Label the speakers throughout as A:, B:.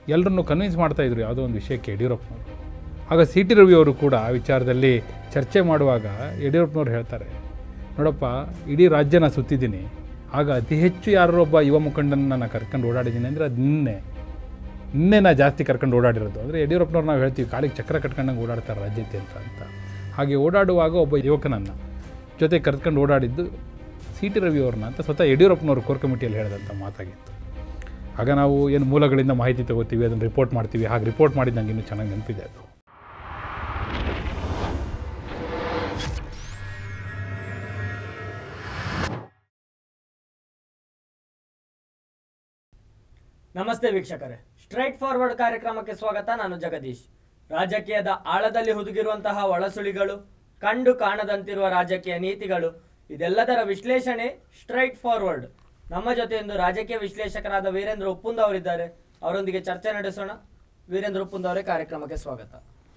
A: ಎಲ್ಲರನ್ನೂ ಕನ್ವಿನ್ಸ್ ಮಾಡ್ತಾಯಿದ್ರು ಯಾವುದೋ ಒಂದು ವಿಷಯಕ್ಕೆ ಯಡಿಯೂರಪ್ಪನವರು ಆಗ ಸಿ ಟಿ ರವಿ ಅವರು ಕೂಡ ಆ ವಿಚಾರದಲ್ಲಿ ಚರ್ಚೆ ಮಾಡುವಾಗ ಯಡಿಯೂರಪ್ಪನವ್ರು ಹೇಳ್ತಾರೆ ನೋಡಪ್ಪ ಇಡೀ ರಾಜ್ಯನ ಸುತ್ತಿದ್ದೀನಿ ಆಗ ಅತಿ ಹೆಚ್ಚು ಯಾರೊಬ್ಬ ಯುವ ಮುಖಂಡನ ನಾನು ಕರ್ಕೊಂಡು ಓಡಾಡಿದ್ದೀನಿ ಅಂದರೆ ಅದು ನಿನ್ನೆ ನಿನ್ನೆ ನಾ ಜಾಸ್ತಿ ಕರ್ಕೊಂಡು ಓಡಾಡಿರೋದು ಅಂದರೆ ಯಡಿಯೂರಪ್ಪನವ್ರು ನಾವು ಹೇಳ್ತೀವಿ ಕಾಲಿಗೆ ಚಕ್ರ ಕಟ್ಕೊಂಡಂಗೆ ಓಡಾಡ್ತಾರೆ ರಾಜ್ಯಾದ್ಯಂತ ಅಂತ ಹಾಗೆ ಓಡಾಡುವಾಗ ಒಬ್ಬ ಯುವಕನನ್ನು ಜೊತೆ ಕರ್ಕೊಂಡು ಓಡಾಡಿದ್ದು ಸಿ ಟಿ ರವಿ ಅವ್ರನ್ನ ಅಂತ ಸ್ವತಃ ಯಡಿಯೂರಪ್ಪನವರು ಕೋರ್ ಕಮಿಟಿಯಲ್ಲಿ ಹೇಳಿದಂಥ ಮಾತಾಗಿತ್ತು ಆಗ ನಾವು ಏನು ಮೂಲಗಳಿಂದ ಮಾಹಿತಿ ತಗೋತೀವಿ ಅದನ್ನು ರಿಪೋರ್ಟ್ ಮಾಡ್ತೀವಿ ಹಾಗೆ ರಿಪೋರ್ಟ್ ಮಾಡಿದ ನಂಗೆ ಇನ್ನೂ ಚೆನ್ನಾಗಿ ನೆನಪಿದೆ ಅದು
B: ನಮಸ್ತೆ ವೀಕ್ಷಕರೇ ಸ್ಟ್ರೈಟ್ ಫಾರ್ವರ್ಡ್ ಕಾರ್ಯಕ್ರಮಕ್ಕೆ ಸ್ವಾಗತ ನಾನು ಜಗದೀಶ್ ರಾಜಕೀಯದ ಆಳದಲ್ಲಿ ಹುದುಗಿರುವಂತಹ ಒಳಸುಳಿಗಳು ಕಂಡು ಕಾಣದಂತಿರುವ ರಾಜಕೀಯ ನೀತಿಗಳು ಇದೆಲ್ಲದರ ವಿಶ್ಲೇಷಣೆ ಸ್ಟ್ರೈಟ್ ಫಾರ್ವರ್ಡ್ ನಮ್ಮ ಜೊತೆ ಇಂದು ರಾಜಕೀಯ ವಿಶ್ಲೇಷಕರಾದ ವೀರೇಂದ್ರ ಉಪ್ಪುಂದ ಅವರಿದ್ದಾರೆ ಅವರೊಂದಿಗೆ ಚರ್ಚೆ ನಡೆಸೋಣ ವೀರೇಂದ್ರ ಉಪ್ಪುಂದ ಅವರೇ ಕಾರ್ಯಕ್ರಮಕ್ಕೆ ಸ್ವಾಗತ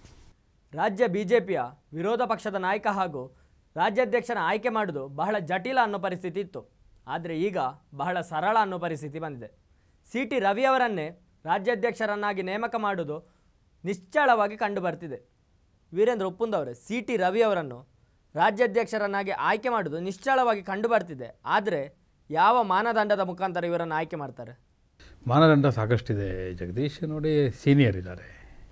B: ರಾಜ್ಯ ಬಿಜೆಪಿಯ ವಿರೋಧ ಪಕ್ಷದ ನಾಯಕ ಹಾಗೂ ರಾಜ್ಯಾಧ್ಯಕ್ಷನ ಆಯ್ಕೆ ಮಾಡುವುದು ಬಹಳ ಜಟಿಲ ಅನ್ನೋ ಪರಿಸ್ಥಿತಿ ಇತ್ತು ಆದರೆ ಈಗ ಬಹಳ ಸರಳ ಅನ್ನೋ ಪರಿಸ್ಥಿತಿ ಬಂದಿದೆ ಸಿ ಟಿ ರವಿ ಅವರನ್ನೇ ರಾಜ್ಯಾಧ್ಯಕ್ಷರನ್ನಾಗಿ ನೇಮಕ ಮಾಡುವುದು ನಿಶ್ಚಳವಾಗಿ ಕಂಡು ಬರ್ತಿದೆ ವೀರೇಂದ್ರ ಒಪ್ಪುಂದವರೇ ಸಿ ಟಿ ರವಿ ಅವರನ್ನು ರಾಜ್ಯಾಧ್ಯಕ್ಷರನ್ನಾಗಿ ಆಯ್ಕೆ ಮಾಡುವುದು ನಿಶ್ಚಳವಾಗಿ ಕಂಡು ಬರ್ತಿದೆ ಆದರೆ ಯಾವ ಮಾನದಂಡದ ಮುಖಾಂತರ ಇವರನ್ನು ಆಯ್ಕೆ ಮಾಡ್ತಾರೆ
A: ಮಾನದಂಡ ಸಾಕಷ್ಟಿದೆ ಜಗದೀಶ್ ನೋಡಿ ಸೀನಿಯರ್ ಇದ್ದಾರೆ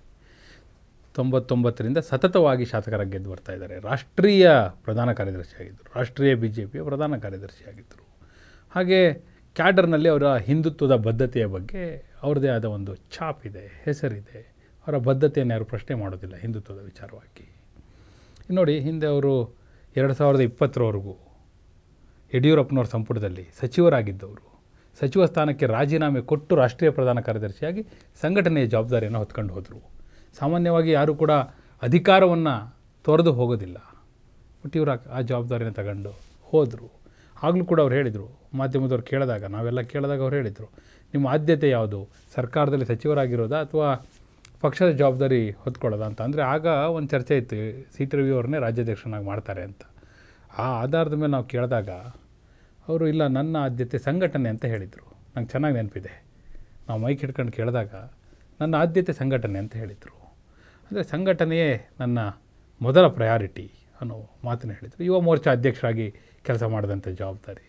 A: ತೊಂಬತ್ತೊಂಬತ್ತರಿಂದ ಸತತವಾಗಿ ಶಾಸಕರಾಗಿ ಗೆದ್ದು ಬರ್ತಾ ಇದ್ದಾರೆ ರಾಷ್ಟ್ರೀಯ ಪ್ರಧಾನ ಕಾರ್ಯದರ್ಶಿ ಆಗಿದ್ದರು ರಾಷ್ಟ್ರೀಯ ಬಿ ಜೆ ಪಿಯ ಪ್ರಧಾನ ಕಾರ್ಯದರ್ಶಿ ಆಗಿದ್ದರು ಹಾಗೆ ಕ್ಯಾಡರ್ನಲ್ಲಿ ಅವರ ಹಿಂದುತ್ವದ ಬದ್ಧತೆಯ ಬಗ್ಗೆ ಅವ್ರದ್ದೇ ಆದ ಒಂದು ಛಾಪ್ ಇದೆ ಹೆಸರಿದೆ ಅವರ ಬದ್ಧತೆಯನ್ನು ಯಾರು ಪ್ರಶ್ನೆ ಮಾಡೋದಿಲ್ಲ ಹಿಂದುತ್ವದ ವಿಚಾರವಾಗಿ ನೋಡಿ ಹಿಂದೆ ಅವರು ಎರಡು ಸಾವಿರದ ಇಪ್ಪತ್ತರವರೆಗೂ ಯಡಿಯೂರಪ್ಪನವ್ರ ಸಂಪುಟದಲ್ಲಿ ಸಚಿವರಾಗಿದ್ದವರು ಸಚಿವ ಸ್ಥಾನಕ್ಕೆ ರಾಜೀನಾಮೆ ಕೊಟ್ಟು ರಾಷ್ಟ್ರೀಯ ಪ್ರಧಾನ ಕಾರ್ಯದರ್ಶಿಯಾಗಿ ಸಂಘಟನೆಯ ಜವಾಬ್ದಾರಿಯನ್ನು ಹೊತ್ಕೊಂಡು ಹೋದರು ಸಾಮಾನ್ಯವಾಗಿ ಯಾರೂ ಕೂಡ ಅಧಿಕಾರವನ್ನು ತೊರೆದು ಹೋಗೋದಿಲ್ಲ ಬಟ್ ಇವರು ಆ ಜವಾಬ್ದಾರಿನ ತಗೊಂಡು ಹೋದರು ಆಗಲೂ ಕೂಡ ಅವ್ರು ಹೇಳಿದರು ಮಾಧ್ಯಮದವ್ರು ಕೇಳಿದಾಗ ನಾವೆಲ್ಲ ಕೇಳಿದಾಗ ಅವ್ರು ಹೇಳಿದರು ನಿಮ್ಮ ಆದ್ಯತೆ ಯಾವುದು ಸರ್ಕಾರದಲ್ಲಿ ಸಚಿವರಾಗಿರೋದಾ ಅಥವಾ ಪಕ್ಷದ ಜವಾಬ್ದಾರಿ ಹೊತ್ಕೊಳ್ಳೋದಾ ಅಂತ ಅಂದರೆ ಆಗ ಒಂದು ಚರ್ಚೆ ಇತ್ತು ಸಿ ಟಿ ರವಿ ಅವ್ರನ್ನೇ ರಾಜ್ಯಾಧ್ಯಕ್ಷನಾಗಿ ಮಾಡ್ತಾರೆ ಅಂತ ಆ ಆಧಾರದ ಮೇಲೆ ನಾವು ಕೇಳಿದಾಗ ಅವರು ಇಲ್ಲ ನನ್ನ ಆದ್ಯತೆ ಸಂಘಟನೆ ಅಂತ ಹೇಳಿದರು ನಂಗೆ ಚೆನ್ನಾಗಿ ನೆನಪಿದೆ ನಾವು ಮೈಕ್ ಹಿಡ್ಕೊಂಡು ಕೇಳಿದಾಗ ನನ್ನ ಆದ್ಯತೆ ಸಂಘಟನೆ ಅಂತ ಹೇಳಿದರು ಅಂದರೆ ಸಂಘಟನೆಯೇ ನನ್ನ ಮೊದಲ ಪ್ರಯಾರಿಟಿ ಅನ್ನೋ ಮಾತನ್ನು ಹೇಳಿದರು ಯುವ ಮೋರ್ಚಾ ಅಧ್ಯಕ್ಷರಾಗಿ ಕೆಲಸ ಮಾಡಿದಂಥ ಜವಾಬ್ದಾರಿ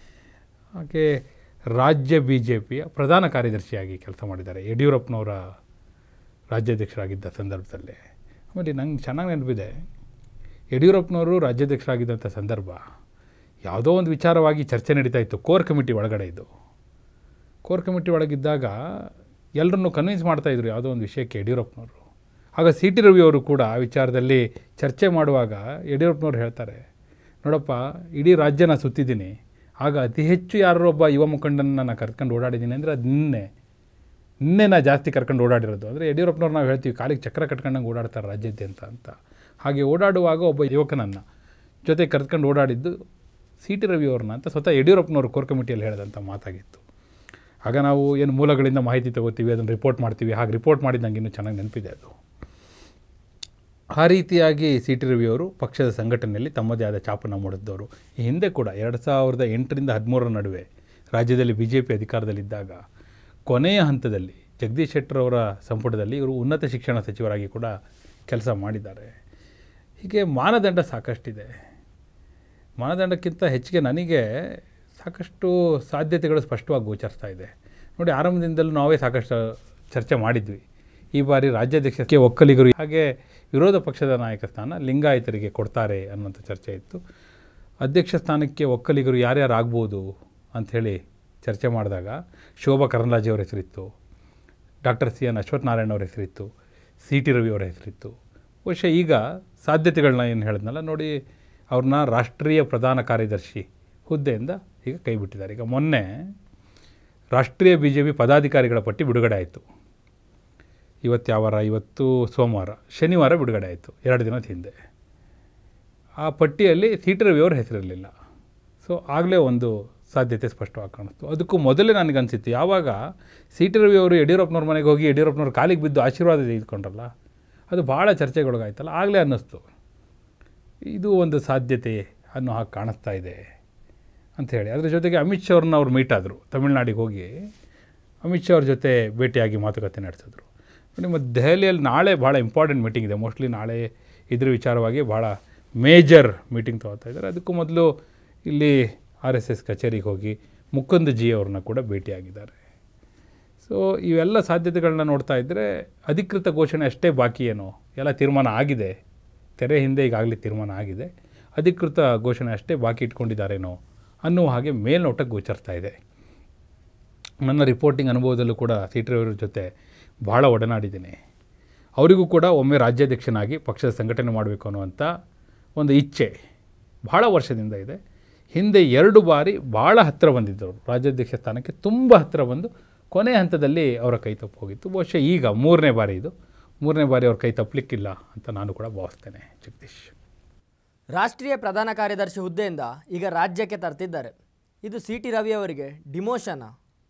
A: ಹಾಗೆ ರಾಜ್ಯ ಬಿ ಜೆ ಪಿಯ ಪ್ರಧಾನ ಕಾರ್ಯದರ್ಶಿಯಾಗಿ ಕೆಲಸ ಮಾಡಿದ್ದಾರೆ ಯಡಿಯೂರಪ್ಪನವರ ರಾಜ್ಯಾಧ್ಯಕ್ಷರಾಗಿದ್ದ ಸಂದರ್ಭದಲ್ಲೇ ಆಮೇಲೆ ನಂಗೆ ಚೆನ್ನಾಗಿ ನೆನಪಿದೆ ಯಡಿಯೂರಪ್ಪನವರು ರಾಜ್ಯಾಧ್ಯಕ್ಷರಾಗಿದ್ದಂಥ ಸಂದರ್ಭ ಯಾವುದೋ ಒಂದು ವಿಚಾರವಾಗಿ ಚರ್ಚೆ ನಡೀತಾ ಇತ್ತು ಕೋರ್ ಕಮಿಟಿ ಒಳಗಡೆ ಇದು ಕೋರ್ ಕಮಿಟಿ ಒಳಗಿದ್ದಾಗ ಎಲ್ಲರನ್ನೂ ಕನ್ವಿನ್ಸ್ ಮಾಡ್ತಾಯಿದ್ರು ಯಾವುದೋ ಒಂದು ವಿಷಯಕ್ಕೆ ಯಡಿಯೂರಪ್ಪನವರು ಆಗ ಸಿ ಟಿ ರವಿ ಅವರು ಕೂಡ ಆ ವಿಚಾರದಲ್ಲಿ ಚರ್ಚೆ ಮಾಡುವಾಗ ಯಡಿಯೂರಪ್ಪನವ್ರು ಹೇಳ್ತಾರೆ ನೋಡಪ್ಪ ಇಡೀ ರಾಜ್ಯನ ಸುತ್ತಿದ್ದೀನಿ ಆಗ ಅತಿ ಹೆಚ್ಚು ಯಾರೊಬ್ಬ ಯುವ ಮುಖಂಡನ ನಾನು ಕರ್ಕೊಂಡು ಓಡಾಡಿದ್ದೀನಿ ಅಂದರೆ ಅದು ನಿನ್ನೆ ನಿನ್ನೆ ನಾ ಜಾಸ್ತಿ ಕರ್ಕೊಂಡು ಓಡಾಡಿರೋದು ಅಂದರೆ ಯಡಿಯೂರಪ್ಪನವ್ರು ನಾವು ಹೇಳ್ತೀವಿ ಕಾಲಿಗೆ ಚಕ್ರ ಕಟ್ಕೊಂಡಂಗೆ ಓಡಾಡ್ತಾರೆ ರಾಜ್ಯಾದ್ಯಂತ ಅಂತ ಹಾಗೆ ಓಡಾಡುವಾಗ ಒಬ್ಬ ಯುವಕನನ್ನು ಜೊತೆ ಕರ್ಕೊಂಡು ಓಡಾಡಿದ್ದು ಸಿ ಟಿ ರವಿ ಅವ್ರನ್ನ ಅಂತ ಸ್ವತಃ ಯಡಿಯೂರಪ್ಪನವರು ಕೋರ್ ಕಮಿಟಿಯಲ್ಲಿ ಹೇಳಿದಂಥ ಮಾತಾಗಿತ್ತು ಆಗ ನಾವು ಏನು ಮೂಲಗಳಿಂದ ಮಾಹಿತಿ ತಗೋತೀವಿ ಅದನ್ನು ರಿಪೋರ್ಟ್ ಮಾಡ್ತೀವಿ ಹಾಗೆ ರಿಪೋರ್ಟ್ ಮಾಡಿದ ನಂಗೆ ಇನ್ನೂ ಚೆನ್ನಾಗಿ ನೆನಪಿದೆ ಅದು ಆ ರೀತಿಯಾಗಿ ಸಿ ಟಿ ರವಿ ಅವರು ಪಕ್ಷದ ಸಂಘಟನೆಯಲ್ಲಿ ತಮ್ಮದೇ ಆದ ಛಾಪನ್ನು ಮೂಡಿದ್ದವರು ಈ ಹಿಂದೆ ಕೂಡ ಎರಡು ಸಾವಿರದ ಎಂಟರಿಂದ ಹದಿಮೂರರ ನಡುವೆ ರಾಜ್ಯದಲ್ಲಿ ಬಿ ಜೆ ಪಿ ಅಧಿಕಾರದಲ್ಲಿದ್ದಾಗ ಕೊನೆಯ ಹಂತದಲ್ಲಿ ಜಗದೀಶ್ ಶೆಟ್ಟರ್ ಅವರ ಸಂಪುಟದಲ್ಲಿ ಇವರು ಉನ್ನತ ಶಿಕ್ಷಣ ಸಚಿವರಾಗಿ ಕೂಡ ಕೆಲಸ ಮಾಡಿದ್ದಾರೆ ಹೀಗೆ ಮಾನದಂಡ ಸಾಕಷ್ಟಿದೆ ಮಾನದಂಡಕ್ಕಿಂತ ಹೆಚ್ಚಿಗೆ ನನಗೆ ಸಾಕಷ್ಟು ಸಾಧ್ಯತೆಗಳು ಸ್ಪಷ್ಟವಾಗಿ ಗೋಚರಿಸ್ತಾ ಇದೆ ನೋಡಿ ಆರಂಭದಿಂದಲೂ ನಾವೇ ಸಾಕಷ್ಟು ಚರ್ಚೆ ಮಾಡಿದ್ವಿ ಈ ಬಾರಿ ರಾಜ್ಯಾಧ್ಯಕ್ಷಕ್ಕೆ ಒಕ್ಕಲಿಗರು ಹಾಗೆ ವಿರೋಧ ಪಕ್ಷದ ನಾಯಕ ಸ್ಥಾನ ಲಿಂಗಾಯತರಿಗೆ ಕೊಡ್ತಾರೆ ಅನ್ನೋಂಥ ಚರ್ಚೆ ಇತ್ತು ಅಧ್ಯಕ್ಷ ಸ್ಥಾನಕ್ಕೆ ಒಕ್ಕಲಿಗರು ಯಾರ್ಯಾರು ಆಗ್ಬೋದು ಅಂಥೇಳಿ ಚರ್ಚೆ ಮಾಡಿದಾಗ ಶೋಭಾ ಕರಂದ್ಲಾಜೆ ಅವರ ಹೆಸರಿತ್ತು ಡಾಕ್ಟರ್ ಸಿ ಎನ್ ಅಶ್ವತ್ಥನಾರಾಯಣ ಅವರ ಹೆಸರಿತ್ತು ಸಿ ಟಿ ರವಿ ಅವರ ಹೆಸರಿತ್ತು ಬಹುಶಃ ಈಗ ಸಾಧ್ಯತೆಗಳನ್ನ ಏನು ಹೇಳಿದ್ನಲ್ಲ ನೋಡಿ ಅವ್ರನ್ನ ರಾಷ್ಟ್ರೀಯ ಪ್ರಧಾನ ಕಾರ್ಯದರ್ಶಿ ಹುದ್ದೆಯಿಂದ ಈಗ ಕೈ ಬಿಟ್ಟಿದ್ದಾರೆ ಈಗ ಮೊನ್ನೆ ರಾಷ್ಟ್ರೀಯ ಬಿ ಜೆ ಪಿ ಪದಾಧಿಕಾರಿಗಳ ಪಟ್ಟಿ ಬಿಡುಗಡೆ ಆಯಿತು ಇವತ್ತು ಯಾವ ವಾರ ಇವತ್ತು ಸೋಮವಾರ ಶನಿವಾರ ಬಿಡುಗಡೆ ಆಯಿತು ಎರಡು ದಿನದ ಹಿಂದೆ ಆ ಪಟ್ಟಿಯಲ್ಲಿ ಸಿ ಟಿ ರವಿ ಅವ್ರ ಹೆಸರಿರಲಿಲ್ಲ ಸೊ ಆಗಲೇ ಒಂದು ಸಾಧ್ಯತೆ ಸ್ಪಷ್ಟವಾಗಿ ಕಾಣಿಸ್ತು ಅದಕ್ಕೂ ಮೊದಲೇ ನನಗನ್ಸಿತ್ತು ಯಾವಾಗ ಸಿ ಟಿ ರವಿ ಅವರು ಯಡಿಯೂರಪ್ಪನವ್ರ ಮನೆಗೆ ಹೋಗಿ ಯಡಿಯೂರಪ್ಪನವ್ರ ಕಾಲಿಗೆ ಬಿದ್ದು ಆಶೀರ್ವಾದ ತೆಗೆದುಕೊಂಡ್ರಲ್ಲ ಅದು ಭಾಳ ಚರ್ಚೆಗೊಳಗಾಯ್ತಲ್ಲ ಆಗಲೇ ಅನ್ನಿಸ್ತು ಇದು ಒಂದು ಸಾಧ್ಯತೆ ಅನ್ನೋ ಹಾಗೆ ಕಾಣಿಸ್ತಾ ಇದೆ ಅಂಥೇಳಿ ಅದ್ರ ಜೊತೆಗೆ ಅಮಿತ್ ಶಾ ಅವ್ರನ್ನ ಅವ್ರು ಮೀಟ್ ಆದರು ತಮಿಳ್ನಾಡಿಗೆ ಹೋಗಿ ಅಮಿತ್ ಶಾ ಅವ್ರ ಜೊತೆ ಭೇಟಿಯಾಗಿ ಮಾತುಕತೆ ನಡೆಸಿದ್ರು ನಿಮ್ಮ ದೆಹಲಿಯಲ್ಲಿ ನಾಳೆ ಭಾಳ ಇಂಪಾರ್ಟೆಂಟ್ ಮೀಟಿಂಗ್ ಇದೆ ಮೋಸ್ಟ್ಲಿ ನಾಳೆ ಇದ್ರ ವಿಚಾರವಾಗಿ ಭಾಳ ಮೇಜರ್ ಮೀಟಿಂಗ್ ತೊಗೊಳ್ತಾ ಇದ್ದಾರೆ ಅದಕ್ಕೂ ಮೊದಲು ಇಲ್ಲಿ ಆರ್ ಎಸ್ ಎಸ್ ಕಚೇರಿಗೆ ಹೋಗಿ ಮುಕುಂದ್ ಜಿ ಅವ್ರನ್ನ ಕೂಡ ಭೇಟಿಯಾಗಿದ್ದಾರೆ ಸೊ ಇವೆಲ್ಲ ಸಾಧ್ಯತೆಗಳನ್ನ ನೋಡ್ತಾ ಇದ್ದರೆ ಅಧಿಕೃತ ಘೋಷಣೆ ಅಷ್ಟೇ ಬಾಕಿ ಏನೋ ಎಲ್ಲ ತೀರ್ಮಾನ ಆಗಿದೆ ತೆರೆ ಹಿಂದೆ ಈಗಾಗಲೇ ತೀರ್ಮಾನ ಆಗಿದೆ ಅಧಿಕೃತ ಘೋಷಣೆ ಅಷ್ಟೇ ಬಾಕಿ ಇಟ್ಕೊಂಡಿದ್ದಾರೇನೋ ಅನ್ನುವ ಹಾಗೆ ಮೇಲ್ನೋಟಕ್ಕೆ ಗೋಚರ್ತಾ ಇದೆ ನನ್ನ ರಿಪೋರ್ಟಿಂಗ್ ಅನುಭವದಲ್ಲೂ ಕೂಡ ಅವರ ಜೊತೆ ಭಾಳ ಒಡನಾಡಿದ್ದೀನಿ ಅವರಿಗೂ ಕೂಡ ಒಮ್ಮೆ ರಾಜ್ಯಾಧ್ಯಕ್ಷನಾಗಿ ಪಕ್ಷದ ಸಂಘಟನೆ ಮಾಡಬೇಕು ಅನ್ನುವಂಥ ಒಂದು ಇಚ್ಛೆ ಭಾಳ ವರ್ಷದಿಂದ ಇದೆ ಹಿಂದೆ ಎರಡು ಬಾರಿ ಭಾಳ ಹತ್ತಿರ ಬಂದಿದ್ದರು ರಾಜ್ಯಾಧ್ಯಕ್ಷ ಸ್ಥಾನಕ್ಕೆ ತುಂಬ ಹತ್ತಿರ ಬಂದು ಕೊನೆ ಹಂತದಲ್ಲಿ ಅವರ ಕೈ ತಪ್ಪು ಹೋಗಿತ್ತು ಬಹುಶಃ ಈಗ ಮೂರನೇ ಬಾರಿ ಇದು ಮೂರನೇ ಬಾರಿ ಅವ್ರ ಕೈ ತಪ್ಪಲಿಕ್ಕಿಲ್ಲ ಅಂತ ನಾನು ಕೂಡ ಭಾವಿಸ್ತೇನೆ ಜಗದೀಶ್
B: ರಾಷ್ಟ್ರೀಯ ಪ್ರಧಾನ ಕಾರ್ಯದರ್ಶಿ ಹುದ್ದೆಯಿಂದ ಈಗ ರಾಜ್ಯಕ್ಕೆ ತರ್ತಿದ್ದಾರೆ ಇದು ಸಿ ಟಿ ರವಿ ಅವರಿಗೆ ಡಿಮೋಷನ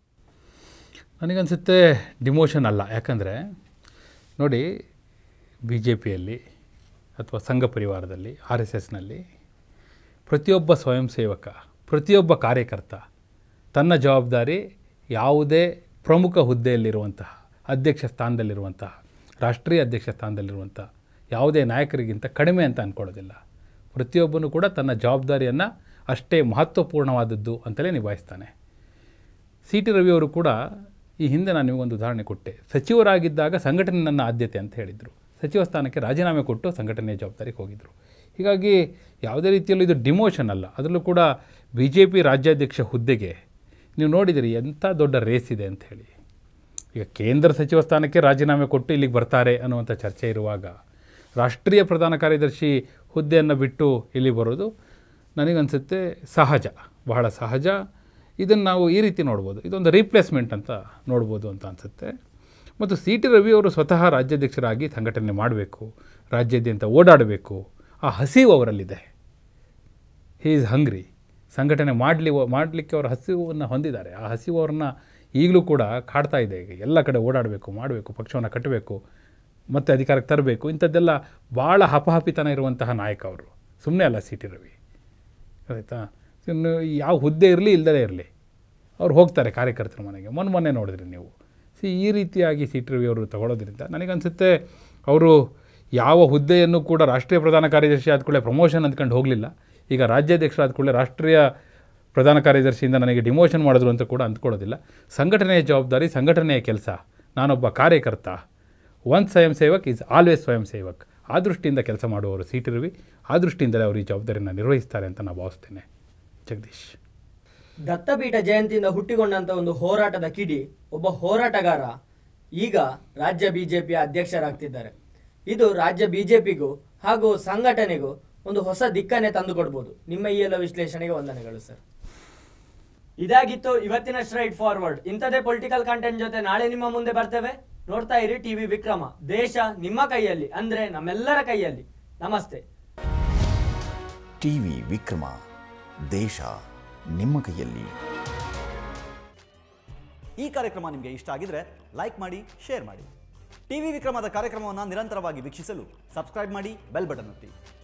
A: ನನಗನ್ಸುತ್ತೆ ಡಿಮೋಷನ್ ಅಲ್ಲ ಯಾಕಂದರೆ ನೋಡಿ ಬಿ ಜೆ ಪಿಯಲ್ಲಿ ಅಥವಾ ಸಂಘ ಪರಿವಾರದಲ್ಲಿ ಆರ್ ಎಸ್ ಎಸ್ನಲ್ಲಿ ಪ್ರತಿಯೊಬ್ಬ ಸ್ವಯಂ ಸೇವಕ ಪ್ರತಿಯೊಬ್ಬ ಕಾರ್ಯಕರ್ತ ತನ್ನ ಜವಾಬ್ದಾರಿ ಯಾವುದೇ ಪ್ರಮುಖ ಹುದ್ದೆಯಲ್ಲಿರುವಂತಹ ಅಧ್ಯಕ್ಷ ಸ್ಥಾನದಲ್ಲಿರುವಂತಹ ರಾಷ್ಟ್ರೀಯ ಅಧ್ಯಕ್ಷ ಸ್ಥಾನದಲ್ಲಿರುವಂಥ ಯಾವುದೇ ನಾಯಕರಿಗಿಂತ ಕಡಿಮೆ ಅಂತ ಅಂದ್ಕೊಳ್ಳೋದಿಲ್ಲ ಪ್ರತಿಯೊಬ್ಬನು ಕೂಡ ತನ್ನ ಜವಾಬ್ದಾರಿಯನ್ನು ಅಷ್ಟೇ ಮಹತ್ವಪೂರ್ಣವಾದದ್ದು ಅಂತಲೇ ನಿಭಾಯಿಸ್ತಾನೆ ಸಿ ಟಿ ರವಿಯವರು ಕೂಡ ಈ ಹಿಂದೆ ನಾನು ನಿಮಗೊಂದು ಉದಾಹರಣೆ ಕೊಟ್ಟೆ ಸಚಿವರಾಗಿದ್ದಾಗ ಸಂಘಟನೆ ನನ್ನ ಆದ್ಯತೆ ಅಂತ ಹೇಳಿದರು ಸಚಿವ ಸ್ಥಾನಕ್ಕೆ ರಾಜೀನಾಮೆ ಕೊಟ್ಟು ಸಂಘಟನೆಯ ಜವಾಬ್ದಾರಿಗೆ ಹೋಗಿದ್ದರು ಹೀಗಾಗಿ ಯಾವುದೇ ರೀತಿಯಲ್ಲೂ ಇದು ಡಿಮೋಷನ್ ಅಲ್ಲ ಅದರಲ್ಲೂ ಕೂಡ ಬಿ ಜೆ ಪಿ ರಾಜ್ಯಾಧ್ಯಕ್ಷ ಹುದ್ದೆಗೆ ನೀವು ನೋಡಿದಿರಿ ಎಂಥ ದೊಡ್ಡ ರೇಸ್ ಇದೆ ಅಂತ ಹೇಳಿ ಈಗ ಕೇಂದ್ರ ಸಚಿವ ಸ್ಥಾನಕ್ಕೆ ರಾಜೀನಾಮೆ ಕೊಟ್ಟು ಇಲ್ಲಿಗೆ ಬರ್ತಾರೆ ಅನ್ನುವಂಥ ಚರ್ಚೆ ಇರುವಾಗ ರಾಷ್ಟ್ರೀಯ ಪ್ರಧಾನ ಕಾರ್ಯದರ್ಶಿ ಹುದ್ದೆಯನ್ನು ಬಿಟ್ಟು ಇಲ್ಲಿ ಬರೋದು ನನಗನ್ಸುತ್ತೆ ಸಹಜ ಬಹಳ ಸಹಜ ಇದನ್ನು ನಾವು ಈ ರೀತಿ ನೋಡ್ಬೋದು ಇದೊಂದು ರೀಪ್ಲೇಸ್ಮೆಂಟ್ ಅಂತ ನೋಡ್ಬೋದು ಅಂತ ಅನಿಸುತ್ತೆ ಮತ್ತು ಸಿ ಟಿ ರವಿ ಅವರು ಸ್ವತಃ ರಾಜ್ಯಾಧ್ಯಕ್ಷರಾಗಿ ಸಂಘಟನೆ ಮಾಡಬೇಕು ರಾಜ್ಯಾದ್ಯಂತ ಓಡಾಡಬೇಕು ಆ ಹಸಿವು ಅವರಲ್ಲಿದೆ ಹೀ ಈಸ್ ಹಂಗ್ರಿ ಸಂಘಟನೆ ಮಾಡಲಿ ಮಾಡಲಿಕ್ಕೆ ಅವರ ಹಸಿವನ್ನು ಹೊಂದಿದ್ದಾರೆ ಆ ಹಸಿವು ಅವ್ರನ್ನ ಈಗಲೂ ಕೂಡ ಕಾಡ್ತಾ ಇದೆ ಈಗ ಎಲ್ಲ ಕಡೆ ಓಡಾಡಬೇಕು ಮಾಡಬೇಕು ಪಕ್ಷವನ್ನು ಕಟ್ಟಬೇಕು ಮತ್ತು ಅಧಿಕಾರಕ್ಕೆ ತರಬೇಕು ಇಂಥದ್ದೆಲ್ಲ ಭಾಳ ಹಪಹಪಿತನ ಇರುವಂತಹ ನಾಯಕ ಅವರು ಸುಮ್ಮನೆ ಅಲ್ಲ ಸಿ ಟಿ ರವಿ ಆಯಿತಾ ಇನ್ನು ಯಾವ ಹುದ್ದೆ ಇರಲಿ ಇಲ್ಲದೇ ಇರಲಿ ಅವ್ರು ಹೋಗ್ತಾರೆ ಕಾರ್ಯಕರ್ತರ ಮನೆಗೆ ಮೊನ್ನೆ ಮೊನ್ನೆ ನೋಡಿದ್ರಿ ನೀವು ಸಿ ಈ ರೀತಿಯಾಗಿ ಸಿ ಟಿ ರವಿ ಅವರು ತಗೊಳ್ಳೋದ್ರಿಂದ ನನಗನ್ಸುತ್ತೆ ಅವರು ಯಾವ ಹುದ್ದೆಯನ್ನು ಕೂಡ ರಾಷ್ಟ್ರೀಯ ಪ್ರಧಾನ ಕಾರ್ಯದರ್ಶಿ ಆದ ಕೂಡಲೇ ಪ್ರಮೋಷನ್ ಅಂದ್ಕೊಂಡು ಹೋಗಲಿಲ್ಲ ಈಗ ರಾಜ್ಯಾಧ್ಯಕ್ಷರಾದ ಕೂಡಲೇ ರಾಷ್ಟ್ರೀಯ ಪ್ರಧಾನ ಕಾರ್ಯದರ್ಶಿಯಿಂದ ನನಗೆ ಡಿಮೋಷನ್ ಮಾಡಿದ್ರು ಅಂತ ಕೂಡ ಅಂದ್ಕೊಳ್ಳೋದಿಲ್ಲ ಸಂಘಟನೆಯ ಜವಾಬ್ದಾರಿ ಸಂಘಟನೆಯ ಕೆಲಸ ನಾನೊಬ್ಬ ಕಾರ್ಯಕರ್ತ ಒನ್ ಸ್ವಯಂ ಸೇವಕ್ ಈಸ್ ಆಲ್ವೇಸ್ ಸ್ವಯಂ ಸೇವಕ್ ಆ ದೃಷ್ಟಿಯಿಂದ ಕೆಲಸ ಮಾಡುವವರು ಸಿ ಟಿ ರವಿ ಆ ದೃಷ್ಟಿಯಿಂದಲೇ ಅವರು ಈ ಜವಾಬ್ದಾರಿಯನ್ನು ನಿರ್ವಹಿಸ್ತಾರೆ ಅಂತ ನಾನು ಭಾವಿಸ್ತೇನೆ ಜಗದೀಶ್
B: ದತ್ತಪೀಠ ಜಯಂತಿಯಿಂದ ಹುಟ್ಟಿಕೊಂಡಂತ ಒಂದು ಹೋರಾಟದ ಕಿಡಿ ಒಬ್ಬ ಹೋರಾಟಗಾರ ಈಗ ರಾಜ್ಯ ಬಿಜೆಪಿಯ ಅಧ್ಯಕ್ಷರಾಗ್ತಿದ್ದಾರೆ ಇದು ರಾಜ್ಯ ಬಿಜೆಪಿಗೂ ಹಾಗೂ ಸಂಘಟನೆಗೂ ಒಂದು ಹೊಸ ದಿಕ್ಕನ್ನೇ ತಂದುಕೊಡ್ಬೋದು ನಿಮ್ಮ ಈ ಎಲ್ಲ ವಿಶ್ಲೇಷಣೆಗೆ ವಂದನೆಗಳು ಸರ್ ಇದಾಗಿತ್ತು ಇವತ್ತಿನ ಸ್ಟ್ರೈಟ್ ಫಾರ್ವರ್ಡ್ ಇಂಥದೇ ಪೊಲಿಟಿಕಲ್ ಕಂಟೆಂಟ್ ಜೊತೆ ನಾಳೆ ನಿಮ್ಮ ಮುಂದೆ ಬರ್ತೇವೆ ನೋಡ್ತಾ ಇರಿ ಟಿವಿ ವಿಕ್ರಮ ದೇಶ ನಿಮ್ಮ ಕೈಯಲ್ಲಿ ಅಂದ್ರೆ ನಮ್ಮೆಲ್ಲರ ಕೈಯಲ್ಲಿ ನಮಸ್ತೆ
C: ಟಿವಿ ವಿಕ್ರಮ ದೇಶ ನಿಮ್ಮ ಕೈಯಲ್ಲಿ
D: ಈ ಕಾರ್ಯಕ್ರಮ ನಿಮಗೆ ಇಷ್ಟ ಆಗಿದ್ರೆ ಲೈಕ್ ಮಾಡಿ ಶೇರ್ ಮಾಡಿ ಟಿವಿ ವಿಕ್ರಮದ ಕಾರ್ಯಕ್ರಮವನ್ನು ನಿರಂತರವಾಗಿ ವೀಕ್ಷಿಸಲು ಸಬ್ಸ್ಕ್ರೈಬ್ ಮಾಡಿ ಬೆಲ್ ಬಟನ್ ಒತ್ತಿ